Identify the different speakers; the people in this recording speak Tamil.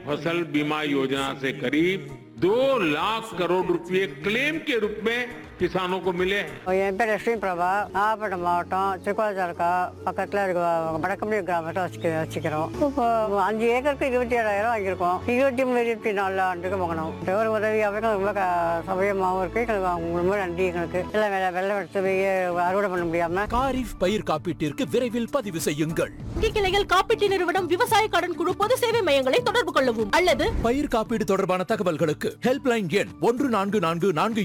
Speaker 1: फसल बीमा योजना से करीब दो लाख करोड़ रुपए क्लेम के रूप में किसानों को मिले हैं
Speaker 2: என் பேர் லட்சுமி பிரபா நாகப்பட்டினம் மாவட்டம் திருக்கோளம் தாலுக்கா பக்கத்தில் இருக்க வடக்கம்பி கிராமத்தை வச்சுக்க வச்சுக்கிறோம் இப்போ அஞ்சு ஏக்கருக்கு இருபத்தி ஏழாயிரம் வாங்கியிருக்கோம் இருபத்தி மூணு இருபத்தி நாலு ஆண்டுக்கு வாங்கினோம் ஒரு உதவியாகவும் ரொம்ப க- சௌகரியமாகவும் இருக்கு எங்களுக்கு அவங்க ரொம்ப நன்றி எங்களுக்கு எல்லாம் வெள்ளை வெள்ளம் எடுத்து போய் அறுவடை பண்ண முடியாமல்
Speaker 3: காரிஃப் பயிர் காப்பீட்டிற்கு விரைவில் பதிவு செய்யுங்கள்
Speaker 4: வங்கி கிளைகள் காப்பீட்டு நிறுவனம் விவசாய கடன் குழு பொது சேவை மையங்களை தொடர்பு கொள்ளவும் அல்லது
Speaker 3: பயிர் காப்பீடு தொடர்பான தகவல்களுக்கு ஹெல்ப்லைன் எண் ஒன்று நான்கு நான்கு நான்கு